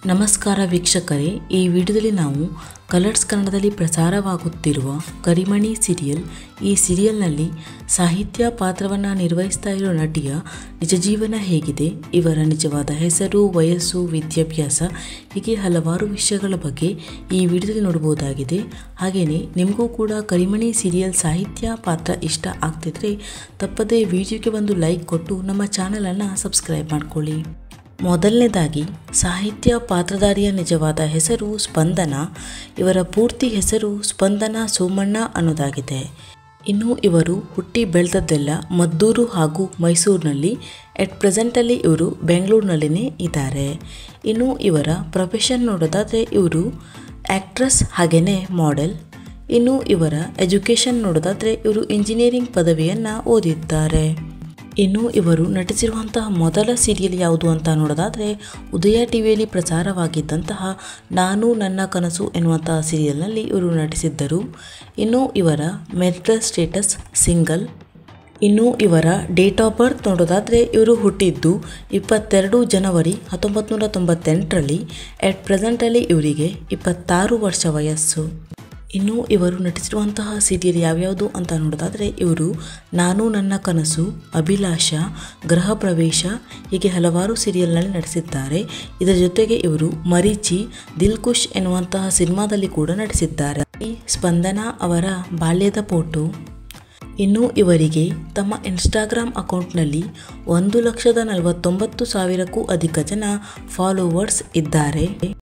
ನಮಸ್ಕಾರ ವೀಕ್ಷಕರೇ ಈ ವಿಡಿಯೋದಲ್ಲಿ ನಾವು ಕಲರ್ಸ್ ಕನ್ನಡದಲ್ಲಿ ಪ್ರಸಾರವಾಗುತ್ತಿರುವ ಕರಿಮಣಿ ಸೀರಿಯಲ್ ಈ ಸೀರಿಯಲ್ನಲ್ಲಿ ಸಾಹಿತ್ಯ ಪಾತ್ರವನ್ನು ನಿರ್ವಹಿಸ್ತಾ ಇರೋ ನಟಿಯ ನಿಜ ಜೀವನ ಹೇಗಿದೆ ಇವರ ನಿಜವಾದ ಹೆಸರು ವಯಸ್ಸು ವಿದ್ಯಾಭ್ಯಾಸ ಹೀಗೆ ಹಲವಾರು ವಿಷಯಗಳ ಬಗ್ಗೆ ಈ ವಿಡಿಯೋದಲ್ಲಿ ನೋಡಬಹುದಾಗಿದೆ ಹಾಗೆಯೇ ನಿಮಗೂ ಕೂಡ ಕರಿಮಣಿ ಸೀರಿಯಲ್ ಸಾಹಿತ್ಯ ಪಾತ್ರ ಇಷ್ಟ ಆಗ್ತಿದ್ರೆ ತಪ್ಪದೇ ವಿಡಿಯೋಗೆ ಒಂದು ಲೈಕ್ ಕೊಟ್ಟು ನಮ್ಮ ಚಾನಲನ್ನು ಸಬ್ಸ್ಕ್ರೈಬ್ ಮಾಡ್ಕೊಳ್ಳಿ ಮೊದಲನೇದಾಗಿ ಸಾಹಿತ್ಯ ಪಾತ್ರಧಾರಿಯ ನಿಜವಾದ ಹೆಸರು ಸ್ಪಂದನ ಇವರ ಪೂರ್ತಿ ಹೆಸರು ಸ್ಪಂದನ ಸೋಮಣ್ಣ ಅನ್ನೋದಾಗಿದೆ ಇನ್ನು ಇವರು ಹುಟ್ಟಿ ಬೆಳೆದದ್ದೆಲ್ಲ ಮದ್ದೂರು ಹಾಗೂ ಮೈಸೂರಿನಲ್ಲಿ ಎಟ್ ಪ್ರೆಸೆಂಟಲ್ಲಿ ಇವರು ಬೆಂಗಳೂರಿನಲ್ಲಿನೇ ಇದ್ದಾರೆ ಇನ್ನು ಇವರ ಪ್ರೊಫೆಷನ್ ನೋಡೋದಾದರೆ ಇವರು ಆ್ಯಕ್ಟ್ರೆಸ್ ಹಾಗೆಯೇ ಮಾಡೆಲ್ ಇನ್ನು ಇವರ ಎಜುಕೇಷನ್ ನೋಡೋದಾದರೆ ಇವರು ಇಂಜಿನಿಯರಿಂಗ್ ಪದವಿಯನ್ನು ಓದಿದ್ದಾರೆ ಇನ್ನು ಇವರು ನಟಿಸಿರುವಂತಹ ಮೊದಲ ಸೀರಿಯಲ್ ಯಾವುದು ಅಂತ ನೋಡೋದಾದರೆ ಉದಯ ಟಿವಿಯಲ್ಲಿ ಪ್ರಸಾರವಾಗಿದ್ದಂತಹ ನಾನು ನನ್ನ ಕನಸು ಎನ್ನುವಂತಹ ಸೀರಿಯಲ್ನಲ್ಲಿ ಇವರು ನಟಿಸಿದ್ದರು ಇನ್ನು ಇವರ ಮೆರಿಟಲ್ ಸ್ಟೇಟಸ್ ಸಿಂಗಲ್ ಇನ್ನು ಇವರ ಡೇಟ್ ಆಫ್ ಬರ್ತ್ ನೋಡೋದಾದರೆ ಇವರು ಹುಟ್ಟಿದ್ದು ಇಪ್ಪತ್ತೆರಡು ಜನವರಿ ಹತ್ತೊಂಬತ್ತು ನೂರ ತೊಂಬತ್ತೆಂಟರಲ್ಲಿ ಎಟ್ ಪ್ರೆಸೆಂಟಲ್ಲಿ ಇವರಿಗೆ ಇಪ್ಪತ್ತಾರು ವರ್ಷ ವಯಸ್ಸು ಇನ್ನು ಇವರು ನಟಿಸಿರುವಂತಹ ಸೀರಿಯಲ್ ಯಾವ್ಯಾವುದು ಅಂತ ನೋಡೋದಾದರೆ ಇವರು ನಾನು ನನ್ನ ಕನಸು ಅಭಿಲಾಷ ಗೃಹ ಪ್ರವೇಶ ಹೀಗೆ ಹಲವಾರು ಸೀರಿಯಲ್ನಲ್ಲಿ ನಟಿಸಿದ್ದಾರೆ ಇದರ ಜೊತೆಗೆ ಇವರು ಮರೀಚಿ ದಿಲ್ ಖುಷ್ ಎನ್ನುವಂತಹ ಸಿನಿಮಾದಲ್ಲಿ ಕೂಡ ನಟಿಸಿದ್ದಾರೆ ಈ ಸ್ಪಂದನ ಅವರ ಬಾಲ್ಯದ ಫೋಟೋ ಇನ್ನು ಇವರಿಗೆ ತಮ್ಮ ಇನ್ಸ್ಟಾಗ್ರಾಮ್ ಅಕೌಂಟ್ನಲ್ಲಿ ಒಂದು ಲಕ್ಷದ ನಲವತ್ತೊಂಬತ್ತು ಸಾವಿರಕ್ಕೂ ಅಧಿಕ ಜನ ಫಾಲೋವರ್ಸ್ ಇದ್ದಾರೆ